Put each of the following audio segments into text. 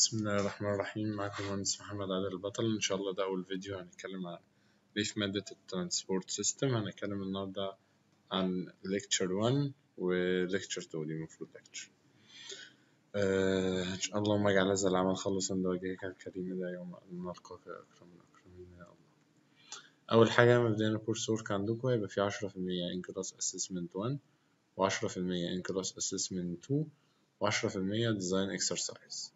بسم الله الرحمن الرحيم معكم مهندس محمد عادل البطل إن شاء الله ده أول فيديو هنتكلم عن ليه في مادة الترانسبورت سيستم هنتكلم النهاردة عن lecture 1 و lecture 2 دي المفروض lecture آه اللهم اجعل هذا العمل خالصا لوجهك الكريم لا يوم أن نلقاك يا أكرم الأكرمين يا الله أول حاجة مبدئيا الكورس ورك عندكم هيبقى فيه عشرة في المية in class assessment 1 وعشرة في المية in class assessment 2 وعشرة في المية design exercise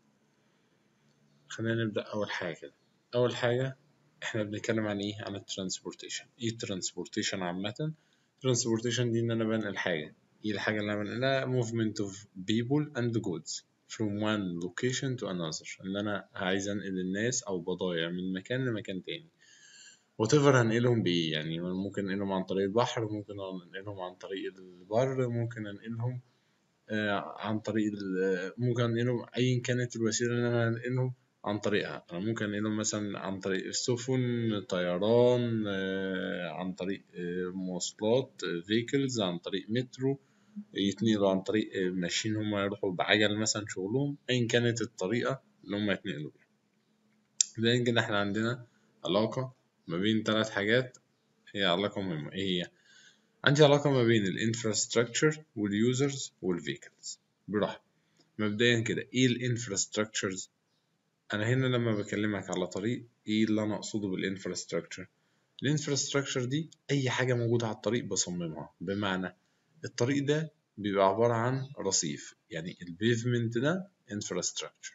خلينا نبدأ أول حاجة كده أول حاجة إحنا بنتكلم عن إيه؟ عن الترانسبورتيشن إيه الترانسبورتيشن عامة؟ الترانسبورتيشن دي إن أنا بنقل حاجة إيه الحاجة اللي أنا بنقلها؟ movement of people and goods from one location to another إن أنا عايز أنقل الناس أو بضايع من مكان لمكان تاني whatever هنقلهم بإيه يعني ممكن أنقلهم عن طريق البحر ممكن أنقلهم عن طريق البر ممكن أنقلهم آه عن طريق ممكن أنقلهم أيا كانت الوسيلة اللي أنا هنقلهم عن طريقها أنا ممكن أنقلهم مثلا عن طريق السفن طيران آه، عن طريق آه، مواصلات فيكلز عن طريق مترو يتنقلوا عن طريق آه، ماشيين هما يروحوا بعجل مثلا شغلهم أيا كانت الطريقة اللي هما يتنقلوا بيها لأن كده احنا عندنا علاقة ما بين تلات حاجات هي علاقة مهمة ايه هي؟ عندي علاقة ما بين الانفراستراكشر واليوزرز والفيكلز براحة مبدئيا كده ايه الانفراستراكشرز انا هنا لما بكلمك على طريق ايه اللي انا اقصده بالانفراستراكشر الانفراستراكشر دي اي حاجه موجوده على الطريق بصممها بمعنى الطريق ده بيبقى عباره عن رصيف يعني البيفمنت ده انفراستراكشر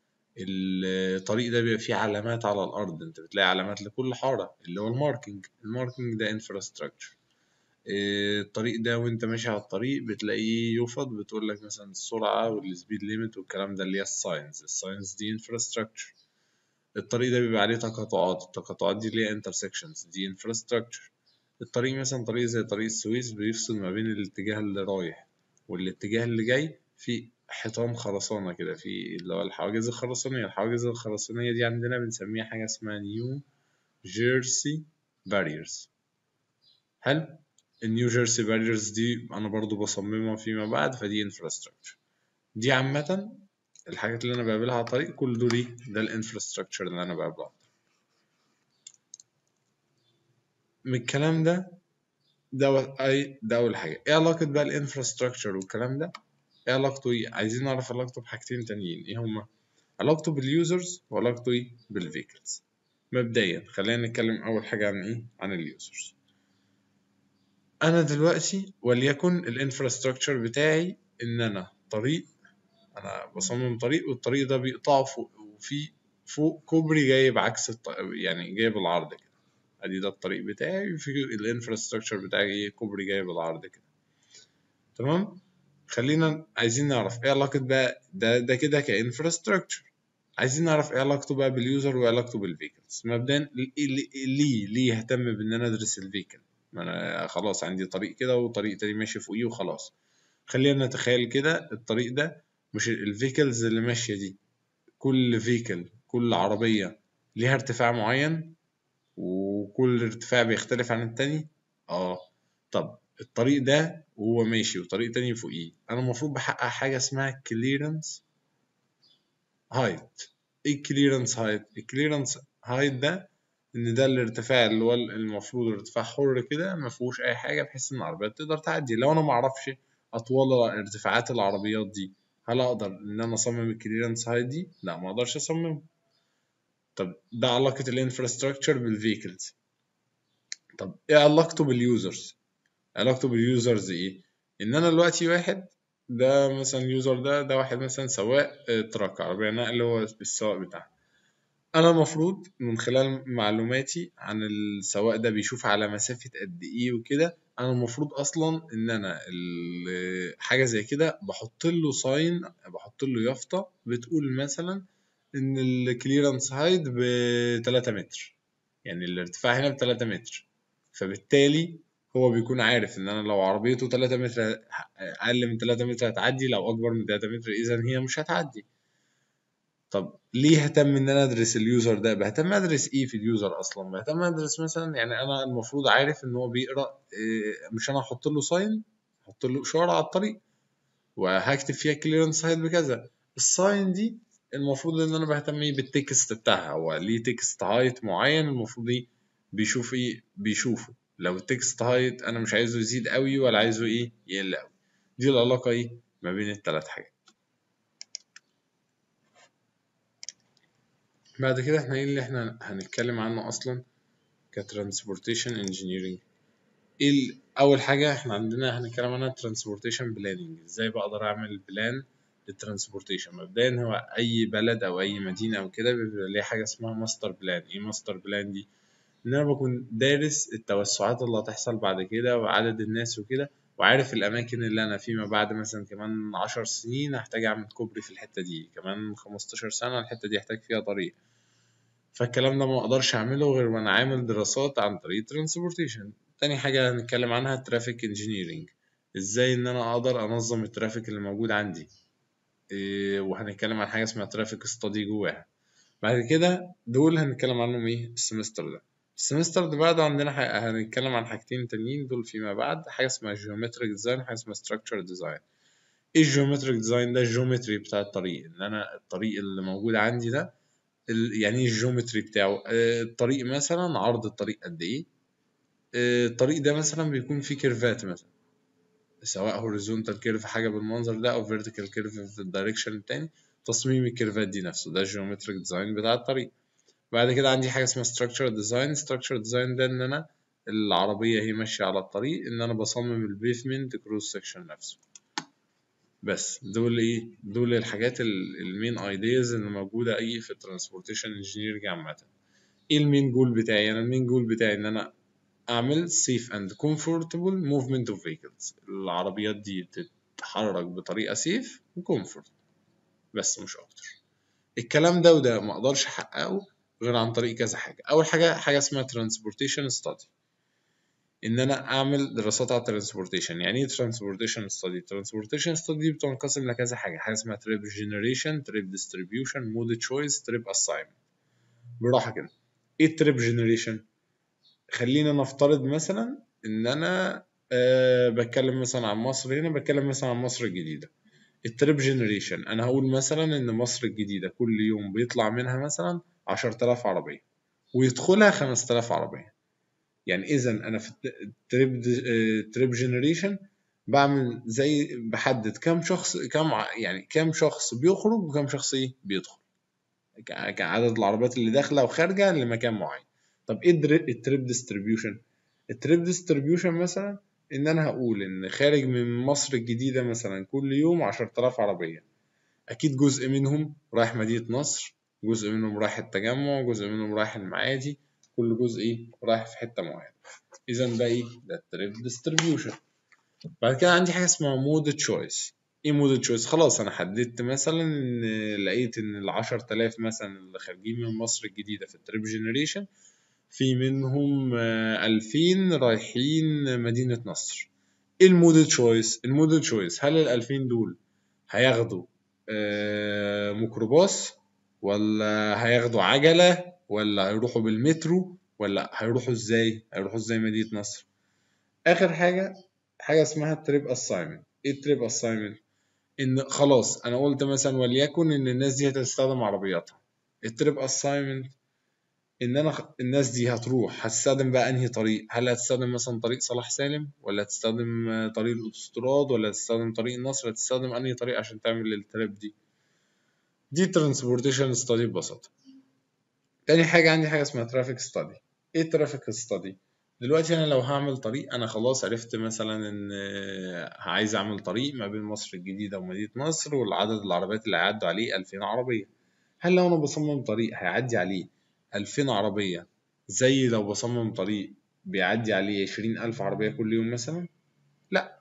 الطريق ده بيبقى فيه علامات على الارض انت بتلاقي علامات لكل حاره اللي هو الماركينج الماركينج ده انفراستراكشر الطريق ده وانت ماشي على الطريق بتلاقيه يفض بتقول لك مثلا السرعة والسبيد ليميت والكلام ده اللي هي الساينس الساينس دي انفراستراكشر الطريق ده بيبقى عليه تقاطعات التقاطعات دي اللي هي انترسكشنز دي انفراستراكشر الطريق مثلا طريق زي طريق السويس بيفصل ما بين الاتجاه اللي رايح والاتجاه اللي جاي في حيطان خرسانة كده في اللي هو الحواجز الخرسانية الحواجز الخرسانية دي عندنا بنسميها حاجة اسمها نيو جيرسي باريرز حلو النيو جيرسي باريرز دي انا برضو بصممها فيما بعد فدي انفراستراكشر دي عامة الحاجات اللي انا بقابلها على الطريق كل دول ايه ده الانفراستراكشر اللي انا بقابله من الكلام ده ده اي ده اول حاجة ايه علاقة بقى الانفراستراكشر والكلام ده ايه علاقته ايه عايزين نعرف علاقته بحاجتين تانيين ايه هما علاقته باليوزرز وعلاقته ايه بالفيكلز مبدئيا خلينا نتكلم اول حاجة عن ايه عن اليوزرز انا دلوقتي وليكن الانفراستراكشر بتاعي ان انا طريق انا بصمم طريق والطريق ده بيقطعه فوق وفي فوق كوبري جاي بعكس الط... يعني جاي بالعرض كده ادي ده الطريق بتاعي وفي الانفراستراكشر بتاعي ايه كوبري جاي بالعرض كده تمام خلينا عايزين نعرف ايه علاقة بقى ده ده كده كانفراستراكشر عايزين نعرف ايه علاقته بقى باليوزر وايه علاقته بالفيكلز مبدئيا ليه ليه اهتم بان انا ادرس الفيكل ما انا خلاص عندي طريق كده وطريق تاني ماشي فوقيه وخلاص خلينا نتخيل كده الطريق ده مش الفيكلز اللي ماشية دي كل فيكل كل عربية ليها ارتفاع معين وكل ارتفاع بيختلف عن التاني اه طب الطريق ده وهو ماشي وطريق تاني فوقيه انا المفروض بحقق حاجة اسمها كليرنس هايت ايه الكليرنس هايت الكليرنس هايت ده ان ده الارتفاع اللي هو المفروض ارتفاع حر كده ما فيهوش اي حاجه بحيث ان العربيات تقدر تعدي لو انا ما اعرفش اطوال ارتفاعات العربيات دي هل اقدر ان انا اصمم الكليرنس هاي دي لا ما اقدرش اصممه طب ده علاقه الانفراستراكشر بالفيكلز طب ايه علاقته باليوزرز علاقته باليوزرز ايه ان انا دلوقتي واحد ده مثلا يوزر ده ده واحد مثلا سواق تراك عربيه نقل هو السواق بتاعه انا المفروض من خلال معلوماتي عن السواق ده بيشوف على مسافة قد ايه وكده انا المفروض اصلا ان انا حاجة زي كده بحط له ساين بحط له يافطة بتقول مثلا ان الكليرنس هايت ب 3 متر يعني الارتفاع هنا ب 3 متر فبالتالي هو بيكون عارف ان انا لو عربيته 3 متر اقل من 3 متر هتعدي لو اكبر من 3 متر اذا هي مش هتعدي طب ليه اهتم ان انا ادرس اليوزر ده بهتم ادرس ايه في اليوزر اصلا بهتم ادرس مثلا يعني انا المفروض عارف ان هو بيقرا مش انا هحط له ساين احط له اشاره على الطريق وهكتب فيها كليرنس هايت بكذا الساين دي المفروض ان انا بهتم ايه بالتكست بتاعها هو ليه تكست هايت معين المفروض ايه بيشوف ايه بيشوفه لو التكست هايت انا مش عايزه يزيد قوي ولا عايزه ايه يقل قوي دي العلاقة ايه ما بين التلات حاجات بعد كده احنا ايه اللي احنا هنتكلم عنه اصلا كترانسبورتيشن انجينيرنج ايه ال- اول حاجه احنا عندنا هنتكلم عنها ترانسبورتيشن بلاننج ازاي بقدر اعمل بلان للترانسبورتيشن مبدئيا هو اي بلد او اي مدينه او كده بيبقى ليه حاجه اسمها ماستر بلان ايه ماستر بلان دي ان انا بكون دارس التوسعات اللي هتحصل بعد كده وعدد الناس وكده وعارف الاماكن اللي انا فيما بعد مثلا كمان عشر سنين هحتاج اعمل كوبري في الحته دي كمان 15 سنه الحته دي هحتاج فيها طريق فالكلام ده ما اقدرش اعمله غير وانا عامل دراسات عن طريق ترانسبورتيشن تاني حاجة هنتكلم عنها ترافيك انجينيرينج ازاي ان انا اقدر انظم الترافيك اللي موجود عندي إيه وهنتكلم عن حاجة اسمها ترافيك ستادي جواها بعد كده دول هنتكلم عنهم ايه السمستر ده السمستر ده بعده عندنا ح... هنتكلم عن حاجتين تانيين دول فيما بعد حاجة اسمها جيومتريك ديزاين وحاجة اسمها ستراكشر ديزاين ايه الجيومتريك ديزاين ده الجيومتري بتاع الطريق ان انا الطريق اللي موجود عندي ده ال- يعني ايه الجيومتري بتاعه آه، الطريق مثلا عرض الطريق قد ايه آه، الطريق ده مثلا بيكون فيه كيرفات مثلا سواء هوريزونتال كيرف حاجه بالمنظر ده او فيرتيكال كيرف في الدايركشن التاني تصميم الكيرفات دي نفسه ده الجيومتريك ديزاين بتاع الطريق بعد كده عندي حاجه اسمها structural ديزاين structural ديزاين ده ان انا العربيه هي ماشيه على الطريق ان انا بصمم البيفمنت كروس سكشن نفسه بس دول ايه دول الحاجات المين ايدياز اللي موجوده اي في الترانسبورتيشن انجينيرنج عامه ايه المين جول بتاعي انا المين جول بتاعي ان انا اعمل safe and comfortable movement of vehicles العربيات دي تتحرك بطريقه سيف وكومفورت بس مش اكتر الكلام ده وده ما اقدرش احققه غير عن طريق كذا حاجه اول حاجه حاجه اسمها transportation study ان انا اعمل دراسات على الترانسبورتيشن يعني ايه ترانسبورتيشن ستادي ترانسبورتيشن ستادي بتنقسم لكذا حاجه حاجه اسمها تريب جنريشن تريب ديستريبيوشن مود تشويس تريب اساينمنت بالراحه كده ايه التريب جنريشن خلينا نفترض مثلا ان انا أه بتكلم مثلا عن مصر هنا بتكلم مثلا عن مصر الجديده التريب جنريشن انا هقول مثلا ان مصر الجديده كل يوم بيطلع منها مثلا 10000 عربيه ويدخلها 5000 عربيه يعني اذا انا في التريب تريب جنريشن بعمل زي بحدد كام شخص كام ع- يعني كام شخص بيخرج وكام شخص ايه بيدخل ك- كعدد العربيات اللي داخله وخارجه لمكان معين طب ايه الدر- التريب ديستريبيوشن التريب ديستريبيوشن مثلا ان انا هقول ان خارج من مصر الجديده مثلا كل يوم 10000 عربيه اكيد جزء منهم رايح مدينه نصر جزء منهم رايح التجمع جزء منهم رايح المعادي كل جزء ايه رايح في حته معينه اذا ده ايه ده التريب ديستريبيوشن بعد كده عندي حاجه اسمها مود تشويس ايه مود تشويس خلاص انا حددت مثلا ان لقيت ان ال 10000 مثلا اللي خارجين من مصر الجديده في التريب جنريشن في منهم آه، 2000 رايحين مدينه نصر ايه المود تشويس المود تشويس هل ال 2000 دول هياخدوا آه، ميكروباص ولا هياخدوا عجله ولا هيروحوا بالمترو ولا هيروحوا ازاي هيروحوا ازاي مدينه نصر اخر حاجه حاجه اسمها التريب اساينمنت ايه التريب اساينمنت ان خلاص انا قلت مثلا وليكن ان الناس دي هتستخدم عربياتها التريب اساينمنت ان انا خ- الناس دي هتروح هتستخدم بقى انهي طريق هل هتستخدم مثلا طريق صلاح سالم ولا هتستخدم آه، طريق الاوتوستراد ولا هتستخدم طريق النصر هتستخدم انهي طريق عشان تعمل التريب دي دي ترانسبورتيشن ستادي ببساطه تاني حاجه عندي حاجه اسمها ترافيك ستادي ايه الترافيك ستادي دلوقتي انا لو هعمل طريق انا خلاص عرفت مثلا ان آه، عايز اعمل طريق ما بين مصر الجديده ومدينه نصر والعدد العربيات اللي هيعدوا عليه 2000 عربيه هل لو انا بصمم طريق هيعدي عليه 2000 عربيه زي لو بصمم طريق بيعدي عليه 20000 عربيه كل يوم مثلا لا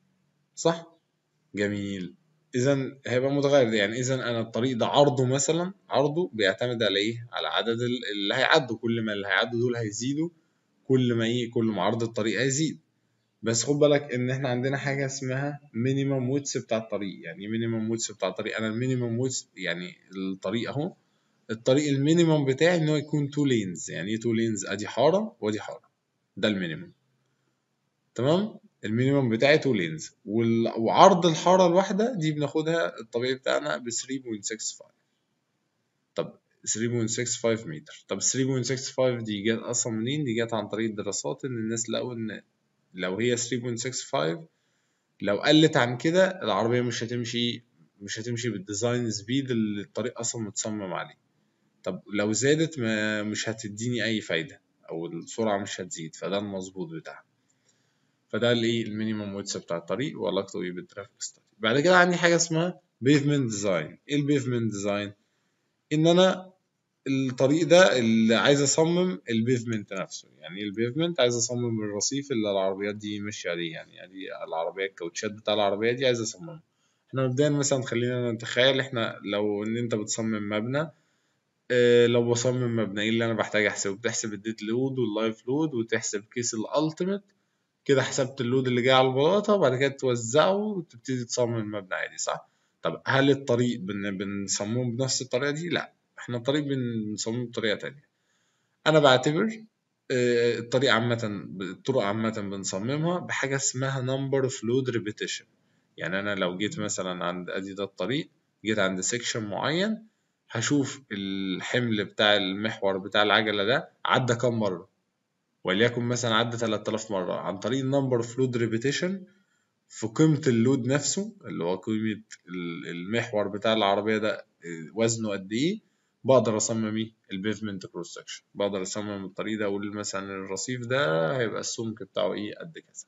صح جميل اذا هيبقى متغير يعني اذا انا الطريق ده عرضه مثلا عرضه بيعتمد على ايه على عدد ال- اللي هيعدوا كل ما اللي هيعدوا دول هيزيدوا كل ما ايه كل ما عرض الطريق هيزيد بس خد بالك ان احنا عندنا حاجه اسمها مينيمم ويتس بتاع الطريق يعني ايه مينيمم ويتس بتاع الطريق انا المينيمم ويتس يعني الطريق اهو الطريق المينيمم بتاعي ان هو يكون تو لينز يعني ايه تو لينز ادي حاره وادي حاره ده المينيمم تمام المينيمم بتاعي تو لينز وعرض الحاره الواحده دي بناخدها الطبيعي بتاعنا ب 3.65 طب 3.65 متر طب 3.65 دي جت اصلا منين دي جت عن طريق الدراسات ان الناس لقوا ان لو هي 3.65 لو قلت عن كده العربية مش هتمشي مش هتمشي بالديزاين سبيد اللي الطريق اصلا متصمم عليه طب لو زادت ما مش هتديني اي فايدة او السرعة مش هتزيد فده المظبوط بتاعها فده الايه المينيمم ويتس بتاع الطريق وعلاقته ايه بالترافيك ستادي بعد كده عندي حاجة اسمها بيفمنت ديزاين ايه البيفمنت ديزاين ان انا الطريق ده اللي عايز اصمم البيفمنت نفسه يعني البيفمنت عايز اصمم الرصيف اللي العربيات دي ماشيه عليه يعني يعني العربيه الكاوتشات بتاع العربيه دي عايز اصممها احنا مبدئيا مثلا خلينا نتخيل احنا لو ان انت بتصمم مبنى اه لو بصمم مبنى ايه اللي انا بحتاج احسبه بتحسب الديد لود واللايف لود وتحسب كيس الالتيميت كده حسبت اللود اللي جاي على البلاطه وبعد كده توزعه وتبتدي تصمم المبنى عادي صح طب هل الطريق بن بنصممه بنفس الطريقه دي لا احنا الطريق بنصممه بطريقه تانية انا بعتبر الطريق عامة الطرق عامة بنصممها بحاجة اسمها number of load repetition يعني أنا لو جيت مثلا عند أدي ده الطريق جيت عند سيكشن معين هشوف الحمل بتاع المحور بتاع العجلة ده عدى كام مرة وليكن مثلا عدى 3000 مرة عن طريق number of load repetition في قيمة اللود نفسه اللي هو قيمة المحور بتاع العربية ده وزنه قد إيه بقدر أصمم إيه البيفمنت كروس سكشن بقدر أصمم الطريق ده أقول مثلا الرصيف ده هيبقى السمك بتاعه إيه قد كذا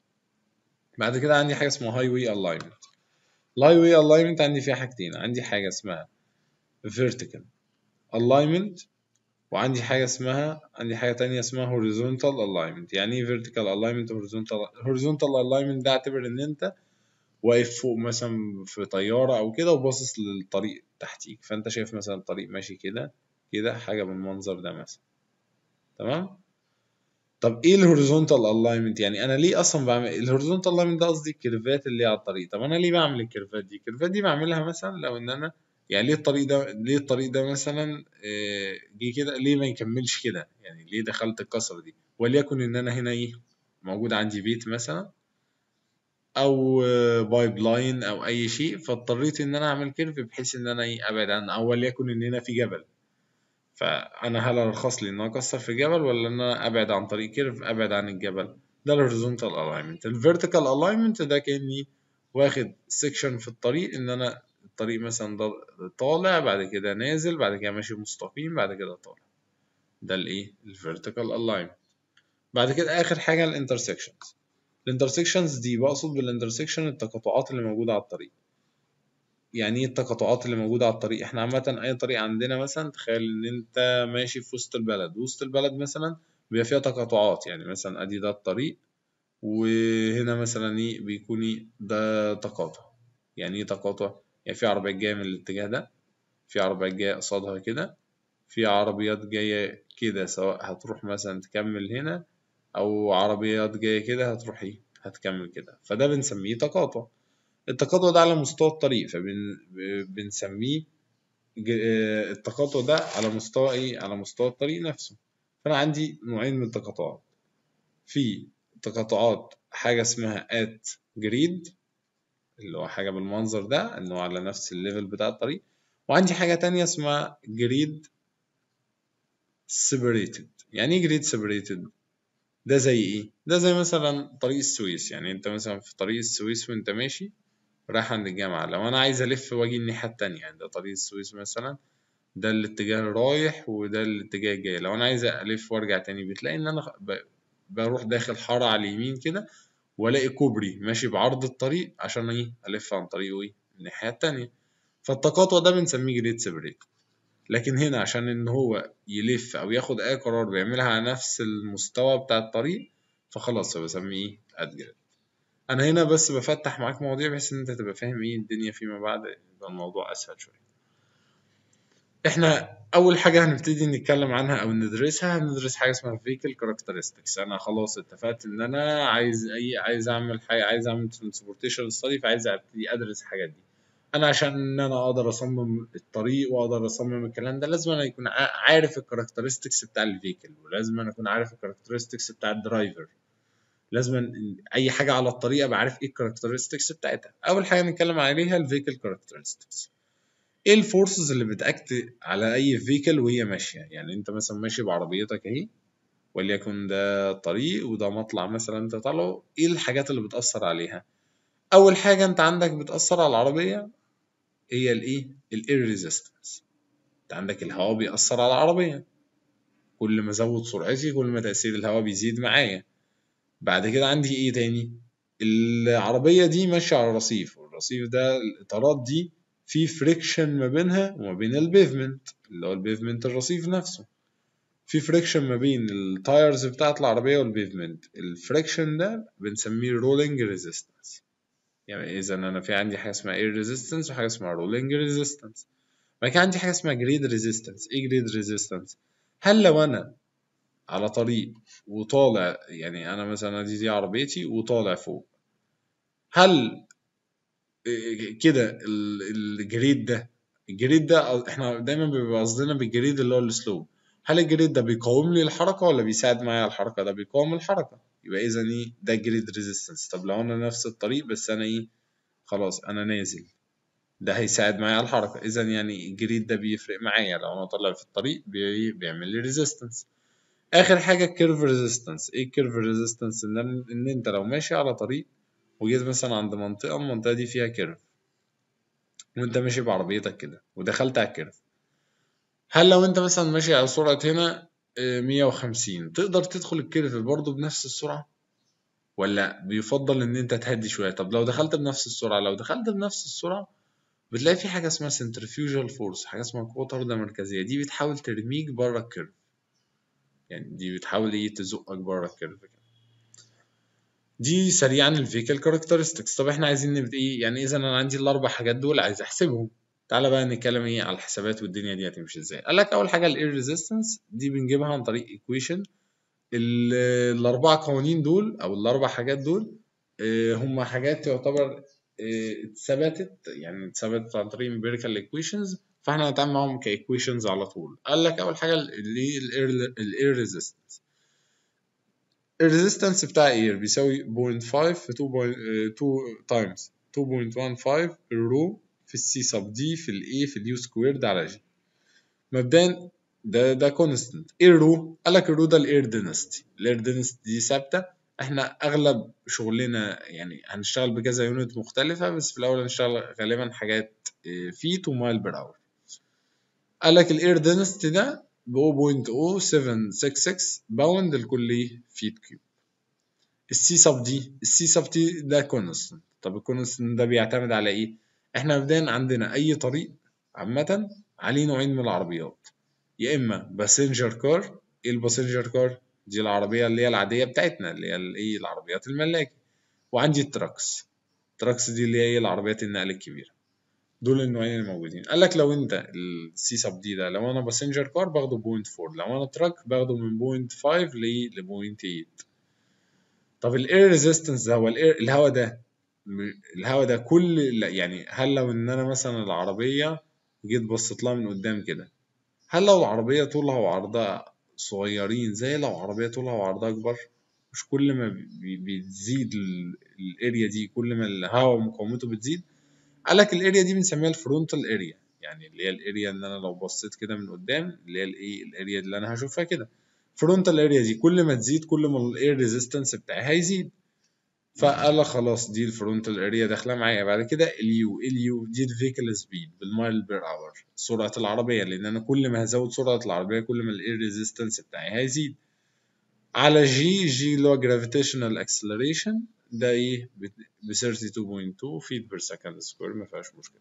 بعد كده عندي حاجة اسمها هاي واي الاينمنت الهاي واي الاينمنت عندي فيها حاجتين عندي حاجة اسمها vertical alignment وعندي حاجة اسمها عندي حاجة تانية اسمها horizontal alignment يعني ايه vertical alignment horizontal horizontal alignment ده اعتبر ان انت واقف فوق مثلا في طيارة او كده وباصص للطريق تحتيك فانت شايف مثلا الطريق ماشي كده كده حاجة بالمنظر ده مثلا تمام طب ايه الهوريزونتال الاينمنت يعني انا ليه اصلا بعمل الهوريزونتال الاينمنت ده قصدي الكيرفات اللي على الطريق طب انا ليه بعمل الكيرفات دي الكيرفات دي بعملها مثلا لو ان انا يعني ليه الطريق ده ليه الطريق ده مثلا جه كده ليه ما يكملش كده يعني ليه دخلت الكسره دي وليكن ان انا هنا ايه موجود عندي بيت مثلا او بايب لاين او اي شيء فاضطريت ان انا اعمل كيرف بحيث ان انا ايه ابعد عن او وليكن ان هنا في جبل فانا هل ارخص لي ان انا اكسر في جبل ولا ان انا ابعد عن طريق كيرف ابعد عن الجبل ده الهوريزونتال الاينمنت الفيرتيكال الاينمنت ده كاني واخد سيكشن في الطريق ان انا الطريق مثلا ده طالع بعد كده نازل بعد كده ماشي مستقيم بعد كده طالع ده الايه الفيرتيكال الاينمنت بعد كده اخر حاجه الانترسكشنز الانترسكشنز دي بقصد بالانترسكشن التقاطعات اللي موجوده على الطريق يعني ايه التقاطعات اللي موجوده على الطريق احنا عامه اي طريق عندنا مثلا تخيل ان انت ماشي في وسط البلد وسط البلد مثلا بيبقى فيها تقاطعات يعني مثلا ادي ده الطريق وهنا مثلا ايه بيكون ايه ده تقاطع يعني ايه تقاطع يعني في عربيات جايه من الاتجاه ده في عربيات جايه قصادها كده في عربيات جايه كده سواء هتروح مثلا تكمل هنا او عربيات جايه كده هتروح ايه هتكمل كده فده بنسميه تقاطع التقاطع ده على مستوى الطريق فبنسميه التقاطع ده على مستوى ايه على مستوى الطريق نفسه فانا عندي نوعين من التقاطعات في تقاطعات حاجه اسمها ات جريد اللي هو حاجه بالمنظر ده انه على نفس الليفل بتاع الطريق وعندي حاجه تانية اسمها جريد separated يعني ايه جريد separated ده زي ايه ده زي مثلا طريق السويس يعني انت مثلا في طريق السويس وانت ماشي رايح عند الجامعة لو أنا عايز ألف وأجي الناحية التانية يعني ده طريق السويس مثلا ده الاتجاه الرايح وده الاتجاه الجاي لو أنا عايز ألف وأرجع تاني بتلاقي إن أنا بروح داخل حارة على اليمين كده وألاقي كوبري ماشي بعرض الطريق عشان إيه ألف عن طريقه إيه الناحية التانية فالتقاطع ده بنسميه جريد سيبريت لكن هنا عشان إن هو يلف أو ياخد أي قرار بيعملها على نفس المستوى بتاع الطريق فخلاص بسميه إيه أدجريد انا هنا بس بفتح معاك مواضيع بحيث ان انت تبقى فاهم ايه الدنيا فيما بعد يبقى الموضوع اسهل شويه احنا اول حاجه هنبتدي نتكلم عنها او ندرسها هندرس حاجه اسمها vehicle characteristics انا خلاص اتفقت ان انا عايز اي عايز اعمل حاجه عايز اعمل transportation study فعايز ابتدي ادرس الحاجات دي انا عشان ان انا اقدر اصمم الطريق واقدر اصمم الكلام ده لازم انا يكون عارف الكاركترستكس بتاع الفيكل ولازم انا اكون عارف الكاركترستكس بتاع الدرايفر لازم اي حاجه على الطريق ابقى عارف ايه الكاركترستكس بتاعتها اول حاجه نتكلم عليها الفيكل كاركترستكس ايه الفورسز اللي بتاكت على اي فيكل وهي ماشيه يعني انت مثلا ماشي بعربيتك اهي وليكن ده طريق وده مطلع مثلا انت طالعه ايه الحاجات اللي بتاثر عليها اول حاجه انت عندك بتاثر على العربيه هي الايه الاير ريزيستنس انت عندك الهواء بيأثر على العربيه كل ما ازود سرعتي كل ما تأثير الهواء بيزيد معايا بعد كده عندي ايه تاني العربية دي ماشية على الرصيف والرصيف ده الإطارات دي في فريكشن ما بينها وما بين البيفمنت اللي هو البيفمنت الرصيف نفسه في فريكشن ما بين التايرز بتاعت العربية والبيفمنت الفريكشن ده بنسميه رولينج ريزيستنس يعني إذا أنا في عندي حاجة اسمها اير ريزيستنس وحاجة اسمها رولينج ريزيستنس بعد كده عندي حاجة اسمها جريد ريزيستنس ايه جريد ريزيستنس هل لو أنا على طريق وطالع يعني انا مثلا دي دي عربيتي وطالع فوق هل كده الجريد ده الجريد ده احنا دايما بيبقى قصدنا بالجريد اللي هو السلوب هل الجريد ده بيقاوم لي الحركه ولا بيساعد معايا على الحركه ده بيقاوم الحركه يبقى اذا ايه ده جريد ريزيستنس طب لو انا نفس الطريق بس انا ايه خلاص انا نازل ده هيساعد معايا على الحركه اذا يعني الجريد ده بيفرق معايا لو انا طالع في الطريق بي بيعمل لي ريزيستنس اخر حاجه الكيرف ريزيستنس ايه الكيرف ريزيستنس ان ان انت لو ماشي على طريق وجيت مثلا عند منطقه المنطقه دي فيها كيرف وانت ماشي بعربيتك كده ودخلت على الكيرف هل لو انت مثلا ماشي على سرعه هنا 150 تقدر تدخل الكيرف برضه بنفس السرعه ولا بيفضل ان انت تهدي شويه طب لو دخلت بنفس السرعه لو دخلت بنفس السرعه بتلاقي في حاجه اسمها centrifugal فورس حاجه اسمها قوه طارده مركزيه دي بتحاول ترميك بره الكيرف يعني دي بتحاول ايه تزقك بره الكيرف كده دي سريعا الفيكل كاركترستكس طب احنا عايزين نبدا ايه يعني اذا انا عندي الاربع حاجات دول عايز احسبهم تعالى بقى نتكلم ايه على الحسابات والدنيا دي هتمشي ازاي قال لك اول حاجه الاير ريزيستنس دي بنجيبها عن طريق ايكويشن الاربع قوانين دول او الاربع حاجات دول هم حاجات تعتبر اتثبتت يعني اتثبتت عن طريق empirical equations فاحنا هنتعامل معاهم كايكويشنز على طول قال لك اول حاجه اللي الاير ريزيستنس الريزيستنس بتاع اير بيساوي 0.5 في 2 تايمز 2.15 الرو في السي سب دي في الاي في اليو سكويرد على جي مبدئيا ده ده كونستنت ايه الرو قال لك الرو ده الاير دينستي الاير دينستي دي ثابته احنا اغلب شغلنا يعني هنشتغل بكذا يونت مختلفه بس في الاول هنشتغل غالبا حاجات فيت ومايل بير اور قال لك الاير دينستي ده ب 0.0766 باوند لكل فيت كيوب السي سب دي السي سب دي ده كونستنت طب الكونستنت ده بيعتمد على ايه احنا مبدئيا عندنا اي طريق عامه عليه نوعين من العربيات يا اما باسنجر كار ايه الباسنجر كار دي العربيه اللي هي العاديه بتاعتنا اللي هي الايه العربيات الملاكي وعندي التراكس التراكس دي اللي هي العربيات النقل الكبيره دول النوعين الموجودين قال لك لو انت السي سب دي ده لو انا باسنجر كار باخده 0.4 لو انا تراك باخده من 0.5 ل 0.8 طب الاير ريزيستنس ده هو الاير الهواء ده الهواء ده كل يعني هل لو ان انا مثلا العربيه جيت بصيت لها من قدام كده هل لو العربيه طولها وعرضها صغيرين زي لو عربيه طولها وعرضها اكبر مش كل ما بتزيد الاريا دي كل ما الهواء مقاومته بتزيد قال لك الاريا دي بنسميها الفرونتال اريا يعني اللي هي الاريا ان انا لو بصيت كده من قدام اللي هي الايه الاريا اللي انا هشوفها كده فرونتال اريا دي كل ما تزيد كل ما الاير ريزيستنس بتاعي هيزيد فقال لك خلاص دي الفرونتال اريا داخله معايا بعد كده اليو اليو دي الفيكل سبيد بالمايل بير اور سرعه العربيه لان انا كل ما هزود سرعه العربيه كل ما الاير ريزيستنس بتاعي هيزيد على جي جي اللي هو جرافيتيشنال اكسلريشن ده ايه ب 32.2 فيت بير سكند سكوير ما فيهاش مشكله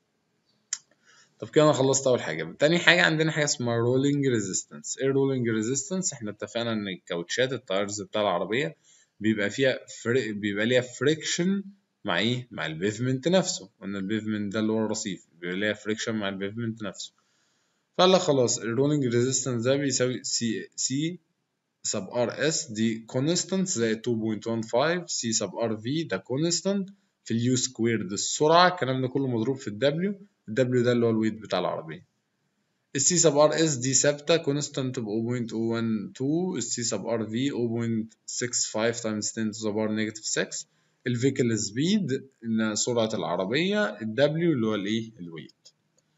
طب كده انا خلصت اول حاجه تاني حاجه عندنا حاجه اسمها رولينج ريزيستنس ايه رولينج ريزيستنس احنا اتفقنا ان الكاوتشات التايرز بتاع العربيه بيبقى فيها فري... بيبقى ليها فريكشن مع ايه مع البيفمنت نفسه قلنا البيفمنت ده اللي هو الرصيف بيبقى ليها فريكشن مع البيفمنت نفسه فقال لك خلاص الرولينج ريزيستنس ده بيساوي سي سي سب ار اس دي كونستانت زائد 2.15 سي سب ار في ده كونستانت في اليو سكوير ده السرعه الكلام ده كله مضروب في الدبليو الدبليو ده اللي هو الويت بتاع العربيه السي سب ار اس دي ثابته كونستانت ب 0.012 السي سب ار في 0.65 تايمز 10 to the power نيجاتيف 6 الفيكل سبيد ان سرعه العربيه الدبليو اللي هو الايه الويت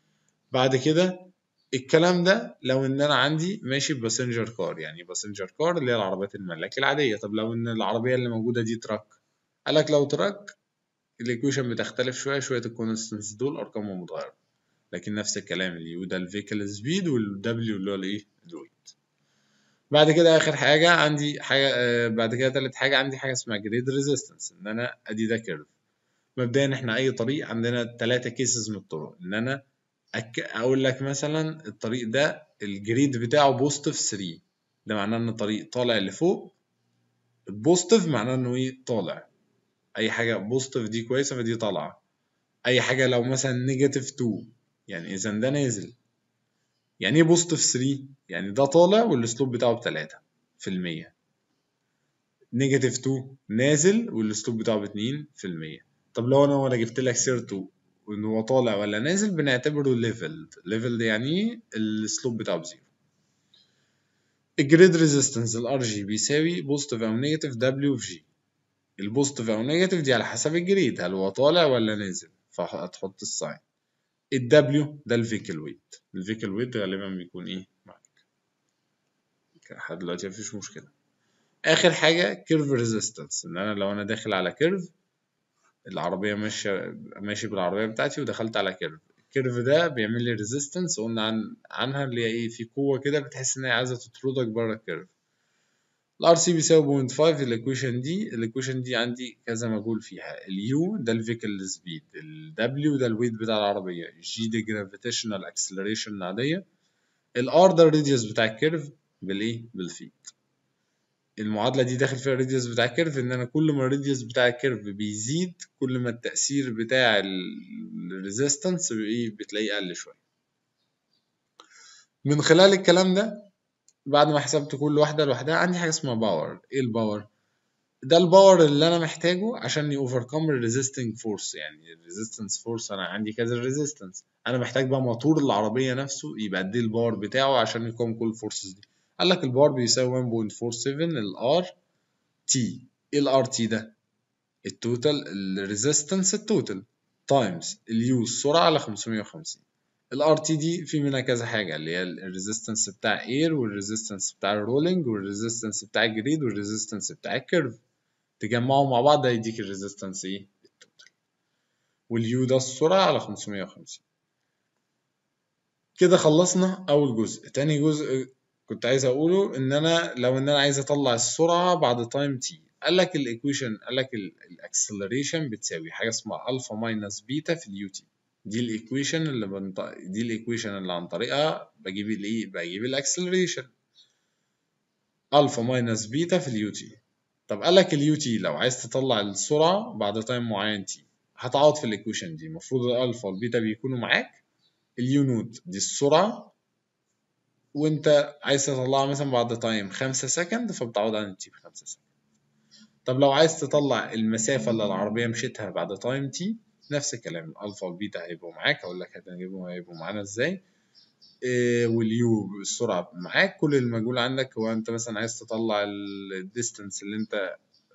بعد كده الكلام ده لو ان انا عندي ماشي باسنجر كار يعني باسنجر كار اللي هي العربيات الملاك العاديه طب لو ان العربيه اللي موجوده دي تراك قال لك لو تراك الايكويشن بتختلف شويه شويه الكونستنس دول ارقامهم متغيره لكن نفس الكلام اليو ده الفيكل سبيد والدبليو اللي هو الايه الويت بعد كده اخر حاجه عندي حاجه آه بعد كده تالت حاجه عندي حاجه اسمها جريد ريزيستنس ان انا ادي ده كيرف مبدئيا احنا اي طريق عندنا ثلاثة كيسز من الطرق ان انا أك... اقول لك مثلا الطريق ده الجريد بتاعه بوزيتيف 3 ده معناه ان الطريق طالع لفوق البوزيتيف معناه انه ايه طالع اي حاجه بوزيتيف دي كويسه فدي طالعه اي حاجه لو مثلا نيجاتيف 2 يعني اذا ده نازل يعني ايه بوزيتيف 3 يعني ده طالع والاسلوب بتاعه ب 3 في المية نيجاتيف 2 نازل والاسلوب بتاعه ب 2 في المية طب لو انا وانا جبت لك سيرته وان هو طالع ولا نازل بنعتبره ليفلد ليفلد يعني ايه السلوب بتاعه بزيرو الجريد ريزيستنس الار جي بيساوي بوزيتيف او نيجاتيف دبليو في جي البوزيتيف او نيجاتيف دي على حسب الجريد هل هو طالع ولا نازل فهتحط الساين الدبليو ده الفيكل ويت الفيكل ويت غالبا بيكون ايه معاك لحد دلوقتي مفيش مشكله اخر حاجه كيرف ريزيستنس ان انا لو انا داخل على كيرف العربيه ماشيه ماشي بالعربيه بتاعتي ودخلت على كيرف الكيرف ده بيعمل لي ريزيستنس قلنا عن عنها اللي هي ايه في قوه كده بتحس ان هي عايزه تطردك بره الكيرف الار سي بيساوي 0.5 الايكويشن دي الايكويشن دي عندي كذا مجهول فيها اليو ده الفيكل سبيد الدبليو ده الويت بتاع العربيه الجي دي جرافيتيشنال اكسلريشن العاديه الار ده الراديوس بتاع الكيرف بالايه بالفيت المعادله دي داخل فيها الراديوس بتاع الكيرف ان انا كل ما الراديوس بتاع الكيرف بيزيد كل ما التاثير بتاع الريزيستنس بتلاقيه قل شويه من خلال الكلام ده بعد ما حسبت كل واحده لوحدها عندي حاجه اسمها باور ايه الباور ده الباور اللي انا محتاجه عشان يوفركم الريزيستنج فورس يعني الريزيستنس فورس انا عندي كذا ريزيستنس انا محتاج بقى موتور العربيه نفسه يبقى قد ايه الباور بتاعه عشان يقاوم كل الفورسز دي قال لك الباور بيساوي 1.47 الار تي ايه الار تي ده التوتال الريزيستنس التوتال تايمز اليو السرعه على 550 الار تي دي في منها كذا حاجه اللي هي الريزيستنس بتاع اير والريزيستنس بتاع الرولينج والريزيستنس بتاع الجريد والريزيستنس بتاع الكيرف تجمعهم مع بعض ده يديك الريزيستنس ايه التوتال واليو ده السرعه على 550 كده خلصنا اول جزء تاني جزء كنت عايز اقوله ان انا لو ان انا عايز اطلع السرعه بعد تايم تي قال لك الايكويشن قال لك الاكسلريشن بتساوي حاجه اسمها الفا ماينس بيتا في اليو تي دي الايكويشن اللي بنط... دي الايكويشن اللي عن طريقها بجيب الايه بجيب الاكسلريشن الفا ماينس بيتا في اليو تي طب قال لك اليو تي لو عايز تطلع السرعه بعد تايم معين تي هتعوض في الايكويشن دي المفروض الالفا والبيتا بيكونوا معاك اليو نوت دي السرعه وانت عايز تطلعها مثلا بعد تايم 5 سكند فبتعوض عن التي ب 5 سكند طب لو عايز تطلع المسافة اللي العربية مشيتها بعد تايم تي نفس الكلام الألفا والبيتا هيبقوا معاك هقول لك هتجيبهم هيبقوا معانا ازاي إيه واليو السرعة معاك كل المجهول عندك هو انت مثلا عايز تطلع الديستنس اللي انت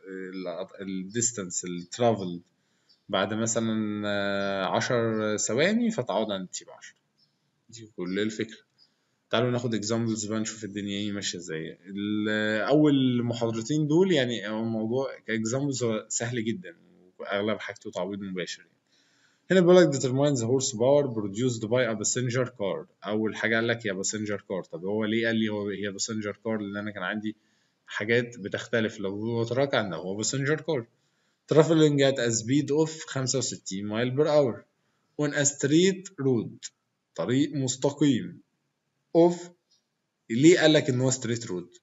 الديستنس الترافل بعد مثلا عشر ثواني فتعوض عن التي بعشرة دي كل الفكرة تعالوا ناخد اكزامبلز بقى نشوف الدنيا ايه ماشيه ازاي اول محاضرتين دول يعني الموضوع كاكزامبلز هو سهل جدا واغلب حاجته تعويض مباشر يعني. هنا بيقول لك determine the horsepower produced by a passenger car اول حاجه قال لك هي passenger car طب هو ليه قال لي هو هي passenger car لان انا كان عندي حاجات بتختلف لو هو تراك عنده هو passenger car traveling at a speed of 65 mile per hour on a street road طريق مستقيم اوف ليه قال لك ان هو ستريت رود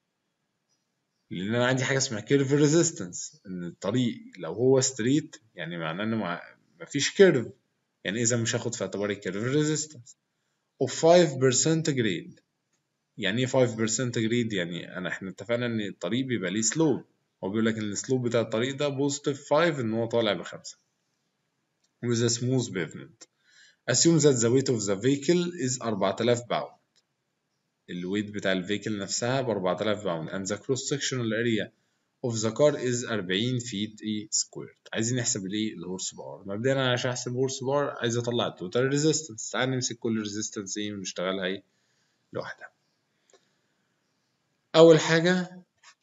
لان انا عندي حاجه اسمها كيرف ريزيستنس ان الطريق لو هو ستريت يعني معناه انه مع... مفيش كيرف يعني اذا مش هاخد في اعتباري الكيرف ريزيستنس اوف 5% جريد يعني ايه 5% جريد يعني انا احنا اتفقنا ان الطريق بيبقى ليه سلوب هو بيقول لك ان السلوب بتاع الطريق ده بوزيتيف 5 ان هو طالع بخمسة with a smooth pavement assume that the weight of the vehicle is 4000 pound الويت بتاع الفيكل نفسها ب 4000 باوند and the cross sectional area of the car is 40 feet ايه سكوير عايزين نحسب الايه الهورس باور مبدئيا انا عشان احسب هورس باور عايز اطلع التوتال ريزيستنس تعال نمسك كل ريزيستنس ايه ونشتغلها ايه لوحدها اول حاجه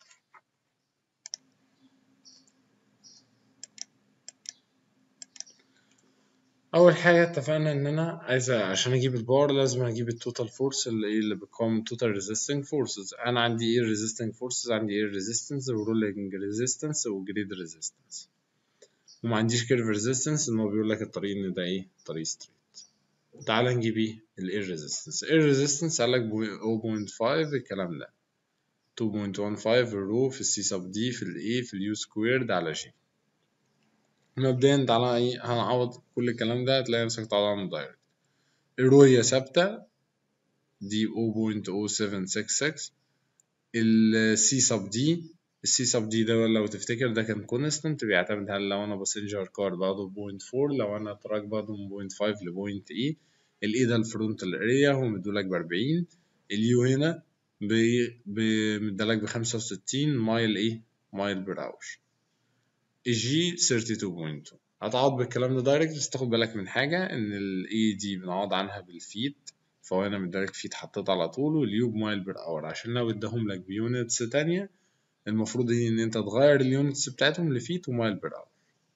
اول حاجه اتفقنا ان انا عايز عشان اجيب الباور لازم اجيب التوتال فورس اللي ايه اللي بيقاوم توتال ريزيستنج فورسز انا عندي ايه ريزيستنج فورسز عندي ايه ريزيستنس ورولينج ريزيستنس وجريد ريزيستنس وما عنديش كيرف ريزيستنس ان هو بيقول لك الطريق ان ده ايه طريق ستريت تعال نجيب ايه الاير ريزيستنس الاير ريزيستنس قال لك 0.5 الكلام ده 2.15 الرو في السي سب دي في الاي في اليو سكويرد على جي مبدئيا تعالى ايه هنعوض كل الكلام ده هتلاقي نفسك طالع دايركت الرو هي ثابتة دي 0.0766 السي سب دي السي سب دي ده لو تفتكر ده كان كونستنت بيعتمد هل لو انا باسنجر كار باخده بوينت فور لو انا تراك باخده من بوينت فايف لبوينت اي الاي ده الفرونتال اريا هو مدولك بأربعين اليو هنا مدالك بخمسة وستين مايل ايه مايل بير اور الجي 32.2 هتعوض بالكلام ده دايركت بس تاخد بالك من حاجة إن ال A دي بنعوض عنها بالفيت فهو هنا مدالك فيت حطيت على طول واليو بمايل بير اور عشان لو اداهم لك بيونتس تانية المفروض إن أنت تغير اليونتس بتاعتهم لفيت ومايل بير اور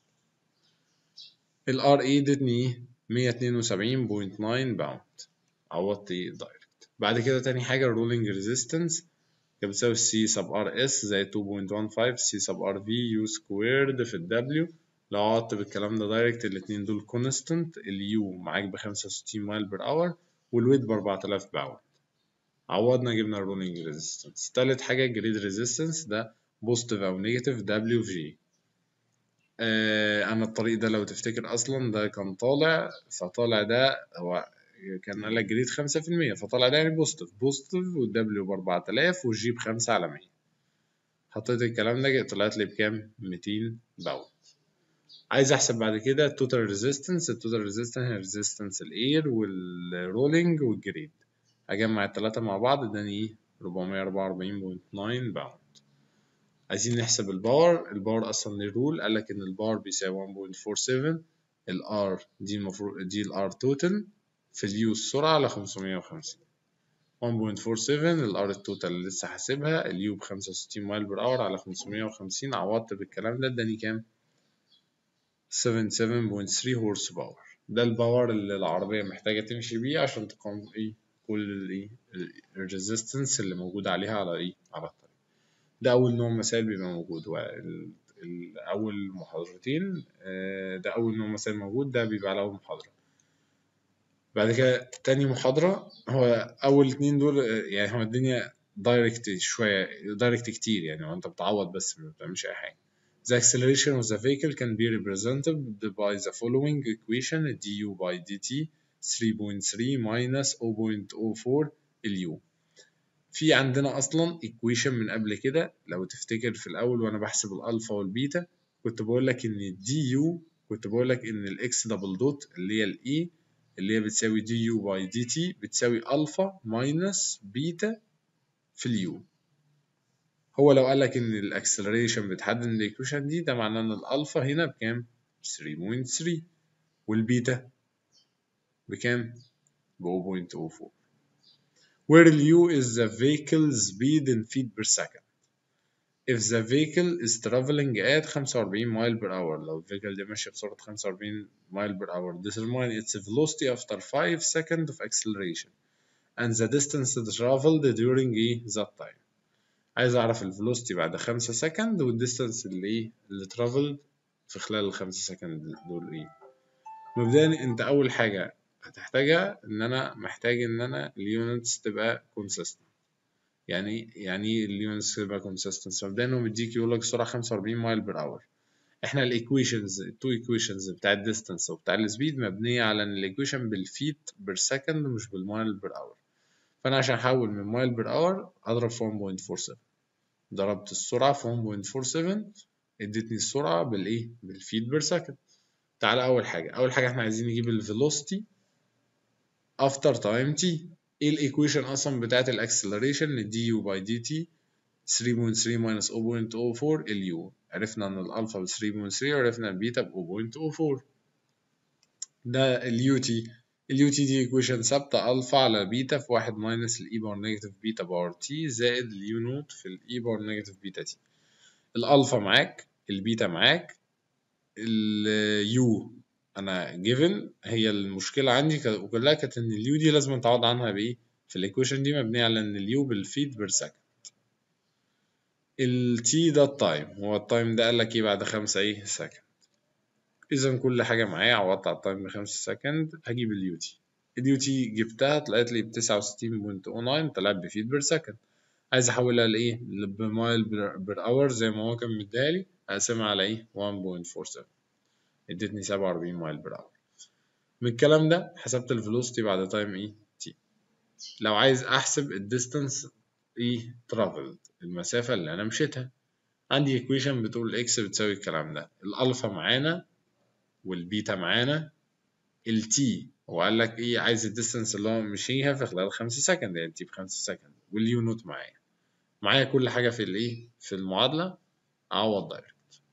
ال RA ادتني 172.9 باوند عوضت دايركت بعد كده تاني حاجة الرولينج ريزيستنس كانت بتساوي سي سب ار اس زي 2.15 سي سب ار في يو سكويرد في الدبليو لو عوضت بالكلام ده دايركت الاتنين دول كونستنت اليو معاك بخمسة وستين مايل بير اور والويت بأربعة آلاف باوند عوضنا جبنا الرولينج ريزيستنس تالت حاجة جريد ريزيستنس ده بوزيتيف أو نيجاتيف دبليو في جي آه أنا الطريق ده لو تفتكر أصلا ده كان طالع فطالع ده هو كان قال لك جريد خمسة في المية فطلع ده يعني بوزيتيف بوزيتيف والدبليو بأربعة آلاف والجي بخمسة على مية حطيت الكلام ده طلعت لي بكام؟ ميتين باوند عايز أحسب بعد كده التوتال ريزيستنس التوتال ريزيستنس هي ريزيستنس الإير والرولينج والجريد أجمع التلاتة مع بعض اداني إيه؟ ربعمية أربعة وأربعين بوينت ناين باوند عايزين نحسب الباور الباور أصلا ليه رول قالك إن الباور بيساوي 1.47 الار دي المفروض دي الار توتال في اليو السرعة على 550 1.47 الار التوتال اللي لسه حاسبها اليو ب 65 مايل بر اور على 550 عوضت بالكلام ده اداني كام 77.3 هورس باور ده الباور اللي العربية محتاجة تمشي بيه عشان تقاوم ايه كل الايه الريزيستنس اللي موجود عليها على ايه على الطريق ده أول نوع مسائل بيبقى موجود أول محاضرتين ده أول نوع مسائل موجود ده بيبقى على أول محاضرة بعد كده تاني محاضرة هو أول اتنين دول يعني هو الدنيا دايركت شوية دايركت كتير يعني وأنت بتعوض بس ما بتعملش أي حاجة. The acceleration of the vehicle can be represented by the following equation du by dt 3.3 minus 0.04 اليو في عندنا أصلا equation من قبل كده لو تفتكر في الأول وأنا بحسب الألفا والبيتا كنت بقول لك إن دي يو كنت بقول لك إن الإكس دبل دوت اللي هي الإي اللي هي بتساوي دي يو باي دي تي بتساوي ألفا ماينس بيتا في اليو هو لو قال لك إن الأكسلريشن بتحدد الإيكويشن دي ده معناه إن الألفا هنا بكام؟ 3.3 والبيتا بكام؟ ب 0.04 where u is the vehicle speed in feet per second if the vehicle is traveling at 45 mile per hour لو الفيكل دي ماشية بسرعة 45 mile per hour determine its velocity after 5 seconds of acceleration and the distance traveled during that time عايز أعرف الفيلوسيتي بعد 5 سكند والديستانس اللي إيه اللي traveled في خلال الخمسة سكند دول إيه مبدئيا أنت أول حاجة هتحتاجها إن أنا محتاج إن أنا اليونتس تبقى consistent يعني يعني ايه اليونتس تبقى consistent مبدئيا هو مديك يقول لك سرعة 45 مايل بير اور احنا الايكويشنز التو ايكويشنز بتاع الديستانس وبتاع السبيد مبنية على ان الايكويشن بالفيت بير سكند مش بالمايل بير اور فانا عشان احول من مايل بير اور اضرب في 1.47 ضربت السرعة في 1.47 ادتني السرعة بالايه بالفيت بير سكند تعالى اول حاجة اول حاجة احنا عايزين نجيب الفيلوسيتي افتر تايم تي ايه الايكويشن اصلا بتاعت الاكسلريشن دي يو باي دي تي 3.3 minus 0.04 اليو عرفنا ان الالفا ب 3.3 وعرفنا البيتا ب 0.04 ده اليو تي اليو تي دي ايكويشن ثابتة الفا على بيتا في واحد ماينس الاي باور نيجاتيف بيتا باور تي زائد اليو نوت في الاي باور نيجاتيف بيتا تي الالفا معاك البيتا معاك اليو انا جيفن هي المشكله عندي كلها كانت ان اليو دي لازم تعوض عنها بايه في الايكويشن دي مبنيه على ان اليو بالفيت بير سكند التي ده التايم هو التايم ده قال لك ايه بعد خمسة ايه سكند اذا كل حاجه معايا عوضت على التايم بخمسة سكند هجيب اليو تي اليو تي جبتها طلعت لي بتسعة وستين بوينت او ناين طلعت بفيت بير سكند عايز احولها لايه بمايل بير اور زي ما هو كان مديهالي اقسمها على ايه 1.47 ادتني 47 مايل بير اور من الكلام ده حسبت الفيلوسيتي بعد تايم ايه تي لو عايز احسب الديستانس ايه ترافلد المسافه اللي انا مشيتها عندي ايكويشن بتقول اكس بتساوي الكلام ده الالفا معانا والبيتا معانا التي هو قال لك ايه عايز الديستانس اللي هو مشيها في خلال خمسة سكند يعني تي بخمسة سكند واليو نوت معايا معايا كل حاجة في الايه في المعادلة أعوض دايركت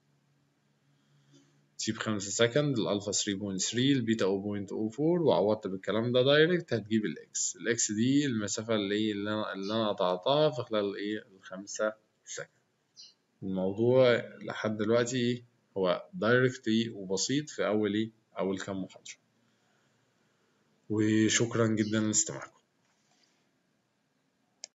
تي بخمسة سكند الألفا 3.3 البيتا 0.04 وعوضت بالكلام ده دايركت هتجيب الإكس الإكس دي المسافة اللي إيه اللي أنا اللي أنا قطعتها في خلال إيه الخمسة سكند الموضوع لحد دلوقتي إيه هو دايركت إيه وبسيط في أول إيه أول كام محاضرة وشكرا جدا لاستماعكم